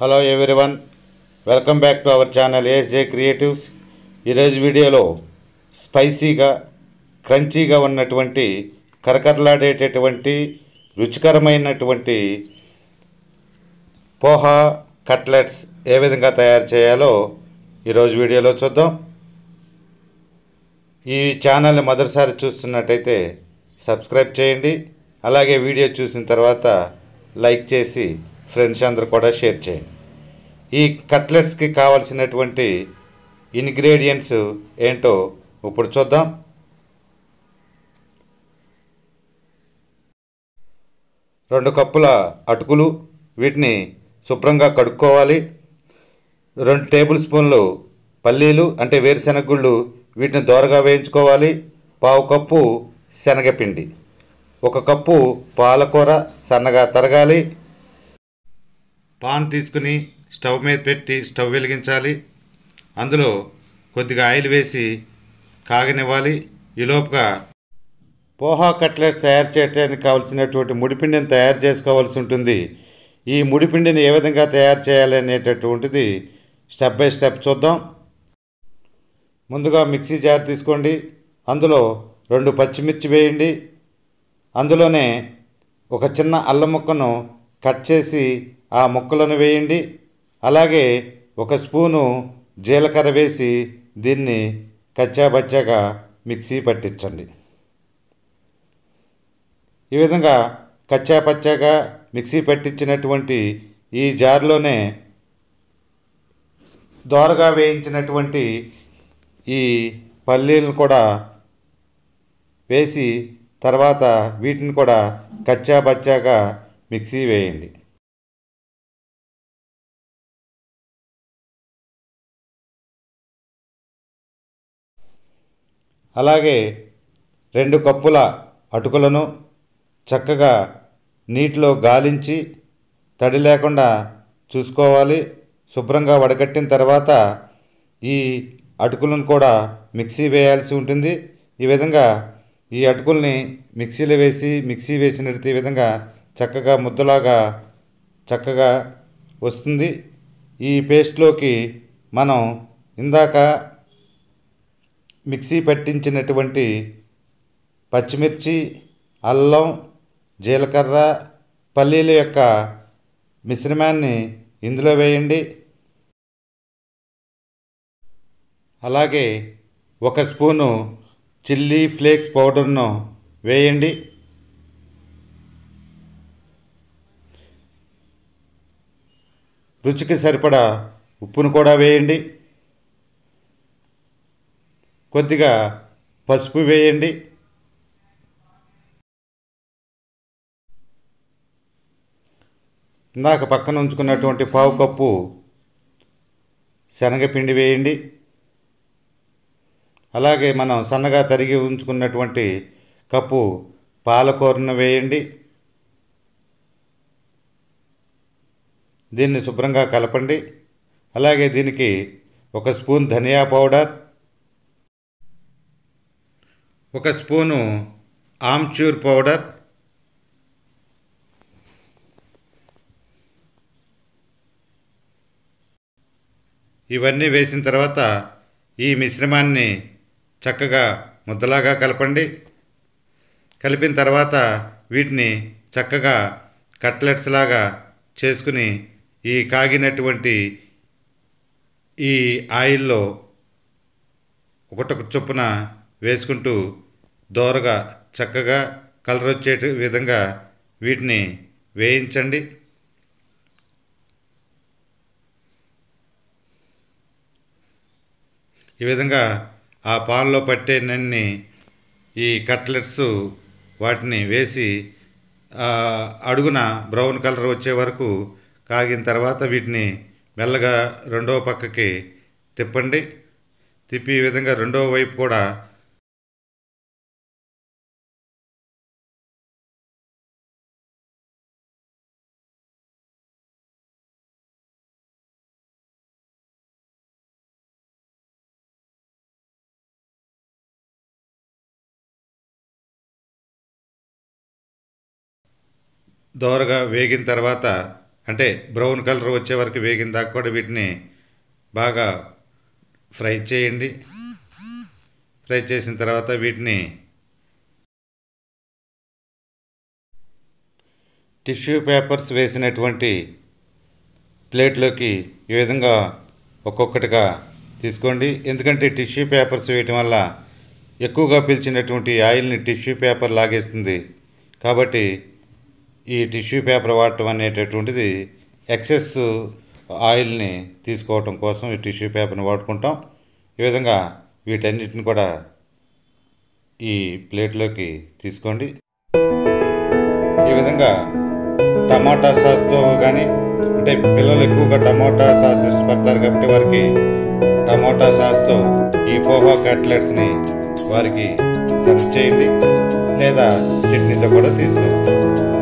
hello everyone welcome back to our channel ASJ creatives ఈరోజు వీడియోలో స్పైసీగా క్రంచీగా ఉన్నటువంటి కరకరలాడేటటువంటి రుచికరమైనటువంటి పోహా కట్లెట్స్ ఏ విధంగా తయారు చేయాలో ఈరోజు వీడియోలో చూద్దాం ఈ ఛానల్ని మొదటిసారి చూస్తున్నట్టయితే సబ్స్క్రైబ్ చేయండి అలాగే వీడియో చూసిన తర్వాత లైక్ చేసి ఫ్రెండ్స్ అందరు కూడా షేర్ చేయండి ఈ కట్లెట్స్కి కావలసినటువంటి ఇంగ్రీడియంట్స్ ఏంటో ఇప్పుడు చూద్దాం రెండు కప్పుల అటుకులు వీటిని శుభ్రంగా కడుక్కోవాలి రెండు టేబుల్ స్పూన్లు పల్లీలు అంటే వేరుశెనగ గుళ్ళు వీటిని దోరగా వేయించుకోవాలి పావు కప్పు శనగపిండి ఒక కప్పు పాలకూర సన్నగా తరగాలి పాన్ తీసుకుని స్టవ్ మీద పెట్టి స్టవ్ వెలిగించాలి అందులో కొద్దిగా ఆయిల్ వేసి కాగనివ్వాలి ఈలోపుగా పోహా కట్లెట్స్ తయారు చేయడానికి కావాల్సినటువంటి ముడిపిండిని తయారు చేసుకోవాల్సి ఉంటుంది ఈ ముడిపిండిని ఏ విధంగా తయారు చేయాలి అనేటటువంటిది స్టెప్ బై స్టెప్ చూద్దాం ముందుగా మిక్సీ జార్ తీసుకోండి అందులో రెండు పచ్చిమిర్చి వేయండి అందులోనే ఒక చిన్న అల్లం ముక్కను కట్ చేసి ఆ ముక్కలను వేయండి అలాగే ఒక స్పూను జీలకర్ర వేసి దీన్ని కచ్చాబచ్చాగా మిక్సీ పట్టించండి ఈ విధంగా కచ్చా పచ్చాగా మిక్సీ పట్టించినటువంటి ఈ జార్లోనే దోరగా వేయించినటువంటి ఈ పల్లీలను కూడా వేసి తర్వాత వీటిని కూడా కచ్చా బచ్చాగా మిక్సీ వేయండి అలాగే రెండు కప్పుల అటుకులను చక్కగా నీటిలో గాలించి తడి లేకుండా చూసుకోవాలి శుభ్రంగా వడగట్టిన తర్వాత ఈ అటుకులను కూడా మిక్సీ వేయాల్సి ఉంటుంది ఈ విధంగా ఈ అటుకుల్ని మిక్సీలో వేసి మిక్సీ వేసినట్టు ఈ విధంగా చక్కగా ముద్దలాగా చక్కగా వస్తుంది ఈ పేస్ట్లోకి మనం ఇందాక మిక్సీ పట్టించినటువంటి పచ్చిమిర్చి అల్లం జీలకర్ర పల్లీల యొక్క మిశ్రమాన్ని ఇందులో వేయండి అలాగే ఒక స్పూను చిల్లీ ఫ్లేక్స్ పౌడర్ను వేయండి రుచికి సరిపడా ఉప్పును కూడా వేయండి కొద్దిగా పసుపు వేయండి ఇందాక పక్కన ఉంచుకున్నటువంటి పావు కప్పు శనగపిండి వేయండి అలాగే మనం సన్నగా తరిగి ఉంచుకున్నటువంటి కప్పు పాలకూరను వేయండి దీన్ని శుభ్రంగా కలపండి అలాగే దీనికి ఒక స్పూన్ ధనియా పౌడర్ ఒక స్పూను ఆమ్చూర్ పౌడర్ ఇవన్నీ వేసిన తర్వాత ఈ మిశ్రమాన్ని చక్కగా ముద్దలాగా కలపండి కలిపిన తర్వాత వీటిని చక్కగా కట్లెట్స్ లాగా చేసుకుని ఈ కాగినటువంటి ఈ ఆయిల్లో ఒకటొక చొప్పున వేసుకుంటూ దోరగా చక్కగా కలర్ వచ్చే విధంగా వీటిని వేయించండి ఈ విధంగా ఆ పాన్లో పట్టేనన్ని ఈ కట్లెట్స్ వాటిని వేసి అడుగున బ్రౌన్ కలర్ వచ్చే వరకు కాగిన తర్వాత వీటిని మెల్లగా రెండవ పక్కకి తిప్పండి తిప్పి ఈ విధంగా రెండవ వైపు కూడా దోరగా వేగిన తర్వాత అంటే బ్రౌన్ కలర్ వచ్చే వరకు వేగిన దాకా కూడా వీటిని బాగా ఫ్రై చేయండి ఫ్రై చేసిన తర్వాత వీటిని టిష్యూ పేపర్స్ వేసినటువంటి ప్లేట్లోకి ఈ విధంగా ఒక్కొక్కటిగా తీసుకోండి ఎందుకంటే టిష్యూ పేపర్స్ వేయటం వల్ల ఎక్కువగా పీల్చినటువంటి ఆయిల్ని టిష్యూ పేపర్ లాగేస్తుంది కాబట్టి ఈ టిష్యూ పేపర్ వాడటం అనేటటువంటిది ఎక్సెస్ ఆయిల్ని తీసుకోవటం కోసం ఈ టిష్యూ పేపర్ని వాడుకుంటాం ఈ విధంగా వీటన్నిటిని కూడా ఈ ప్లేట్లోకి తీసుకోండి ఈ విధంగా టమాటా సాస్తో కానీ అంటే పిల్లలు ఎక్కువగా టమాటా సాస్ ఇష్టపడతారు కాబట్టి వారికి టమాటా సాస్తో ఈ పోహా కట్లెట్స్ని వారికి సర్వ్ చేయండి లేదా చట్నీతో కూడా తీసుకోవచ్చు